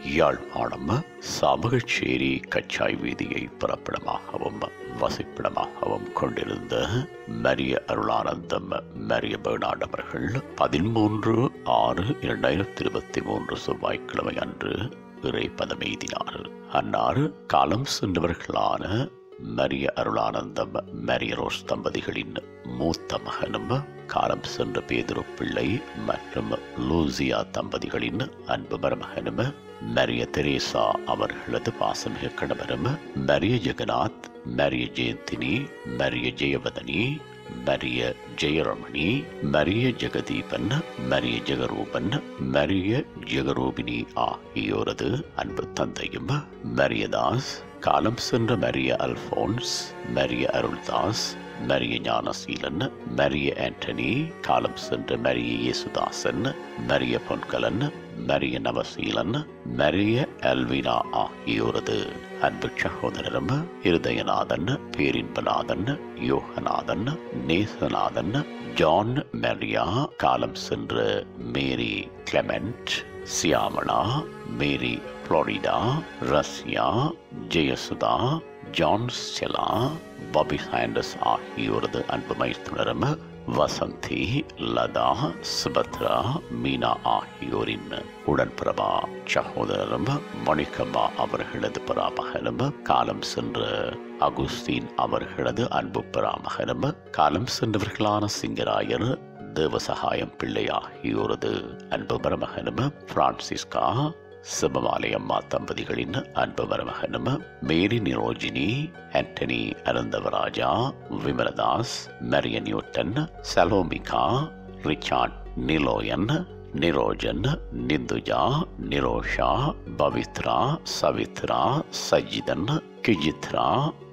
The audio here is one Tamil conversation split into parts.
யாழ்ப்பாணம் சாமகச்சேரி கச்சாய் வீதியை பிறப்பிடமாகவும் வசிப்பிடமாகவும் கொண்டிருந்த மரிய அருளானந்தம் மரிய பேர்னாட் அவர்கள் பதிமூன்று ஆறு இரண்டாயிரத்தி இருபத்தி மூன்று செவ்வாய்க்கிழமை அன்று இறை பதமெய்தினார் அன்னார் காலம் சென்றவர்களான மரிய அருளானந்தம் மரிய ரோஸ் தம்பதிகளின் மூத்த மகனும் காலம் சென்ற பேதுரு பிள்ளை மற்றும் லூசியா தம்பதிகளின் அன்பு மருமகனும் மரிய தெரேசா அவர்களது பாசமிக கணவரும் மரிய ஜெகநாத் மரிய ஜெயந்தினி மரிய ஜெயவதனி மரிய ஜெயரமணி மரிய ஜெகதீபன் மரிய ஜெகரூபன் மரிய ஜெகரூபினி ஆகியோரது அன்பு தந்தையும் மரியதாஸ் காலம் சென்ற மரிய அல்போன்ஸ் மரிய அருள்தாஸ் மரிய ஞானசீலன் மரிய ஆண்டனி காலம் சென்ற மரிய இயேசுதாசன் மரிய பொன்கலன் மரிய நவசீலன் மரிய அல்வினா ஆகியோரது அன்பு சகோதரரும் இருதயநாதன் பேரின்பநாதன் யோகநாதன் நேசநாதன் ஜான் மரியா காலம் சென்ற Mary Clement Shyamala Mary Florida Russia Jeyasutha John Stella Bobby Sands ஆகியோரது அன்பு மைத்துனரும் வசந்தி லதா சுபத்ரா மீனா ஆகியோரின் உடன்பிரபா சகோதரரும் மணிக்கம்மா அவர்களது பராமகனும் காலம் சென்ற அகுஸ்தீன் அவர்களது அன்பு பராமகனும் காலம் சென்றவர்களான சிங்கராயர் தேவசகாயம் பிள்ளை ஆகியோரது அன்பு மருமகனும் பிரான்சிஸ்கா சிவமாலை அம்மா தம்பதிகளின் அன்பு மருமகனும் Mary Nirojini Antony Ananthavaraja Vimalathas Maria Newton Salomika Richard Niloyan Nirojan Nindhuja Nirosha Pavithra Savithra Sajithan Kijithra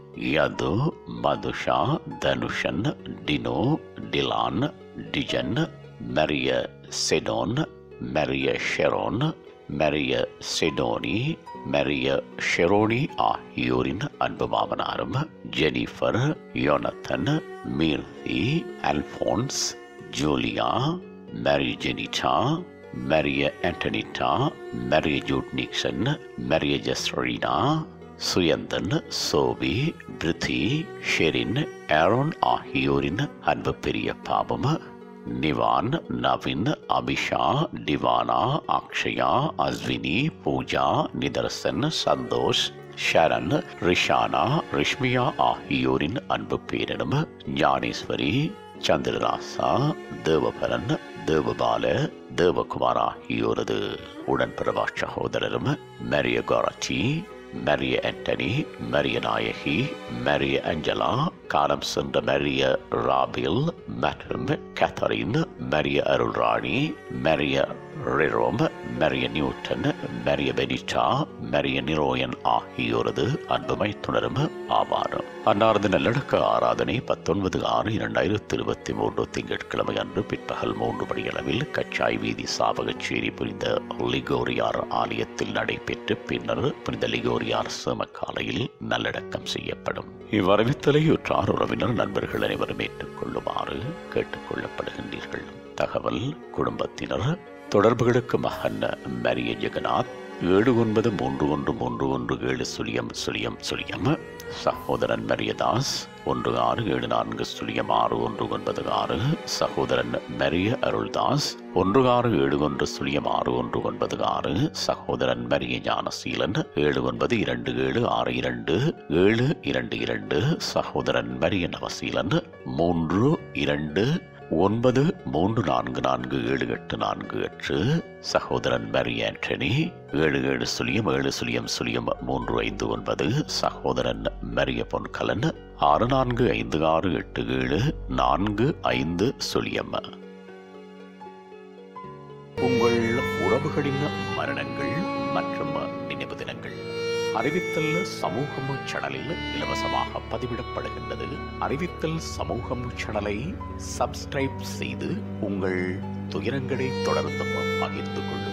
Yathu Mathusha Thanushan Dino Dylan Dijan Maria Sedon Maria Sharon Maria Sedoni Maria Sharoni ஆகியோரின் அன்பு மாமனாரும் ஜெனிஃபர் யோனத்தன் மீர்தி Alphonse Julia Mary Jenitta Maria Antonitta Maria Jude Nixon Maria Jasreena Suyanthan Sophie Preethi Sherin Aaron ஆகியோரின் அன்பு பெரிய பாவம் நிவான் நவின் அபிஷா டிவானா அக்ஷயா அஸ்வினி பூஜா நிதர்சன் சந்தோஷ் ஷரண் ரிஷானா ரிஷ்மியா ஆகியோரின் அன்பு பேரனும் ஞானேஸ்வரி சந்திரராசா தேவபரன் தேவபால தேவகுமார் ஆகியோரது உடன்பிறவா சகோதரரும் மரிய கோராச்சி மரிய ஆண்டனி மரிய நாயகி மரிய அஞ்சலா காலம் சென்ற மரிய ராபில் மற்றும் கேத்தரின் மரிய அருள்ராணி மரிய ரிரோம் Maria Newton Maria Benita Maria Niroyan ஆகியோரது அன்புமை துணரும் ஆவார் அன்னாரது நல்லடக்க ஆராதனை பத்தொன்பது ஆறு இரண்டாயிரத்தி இருபத்தி மூன்று திங்கட்கிழமை அன்று பிற்பகல் மூன்று மணியளவில் கச்சாய் வீதி சாவகச்சேரி புரிந்த லிகோரியார் ஆலயத்தில் நடைபெற்று பின்னர் புனித லிகோரியார் சேமக்காலையில் நல்லடக்கம் செய்யப்படும் இவ்வரவித்தலை உற்றார் உறவினர் நண்பர்கள் அனைவரும் ஏற்றுக்கொள்ளுமாறு கேட்டுக்கொள்ளப்படுகின்றீர்கள் தகவல் குடும்பத்தினர் தொடர்புகளுக்கு மகன் மரிய ஜெகநாத் ஏழு ஒன்பது மூன்று ஒன்று மூன்று ஒன்று ஏழு சுழியம் சுழியம் சுழியம் சகோதரன் மரியதாஸ் ஒன்று ஆறு ஏழு நான்கு சுழியம் ஆறு ஒன்று ஒன்பது ஆறு சகோதரன் மரிய அருள்தாஸ் ஒன்று ஆறு ஏழு ஒன்று சுழியம் ஆறு ஒன்று ஒன்பது ஆறு சகோதரன் மரிய ஞானசீலன் ஏழு ஒன்பது இரண்டு ஏழு ஆறு இரண்டு ஏழு இரண்டு இரண்டு சகோதரன் மரிய நவசீலன் மூன்று இரண்டு ஒன்பது மூன்று நான்கு நான்கு ஏழு எட்டு நான்கு எட்டு சகோதரன் மரி ஆண்டனி ஏழு ஏழு சுழியம் ஏழு சுழியம் சுழியம் மூன்று ஐந்து ஒன்பது சகோதரன் மரிய பொன்கலன் ஆறு நான்கு ஐந்து ஆறு எட்டு ஏழு நான்கு ஐந்து சுழியம் உங்கள் உறவுகளின் மரணங்கள் மற்றும் நினைவு தினங்கள் அறிவித்தல் சமூகம் சேனலில் இலவசமாக பதிவிடப்படுகின்றது அறிவித்தல் சமூகம் சேனலை சப்ஸ்கிரைப் செய்து உங்கள் துயரங்களை தொடர்ந்து பகிர்ந்து கொள்ளுங்கள்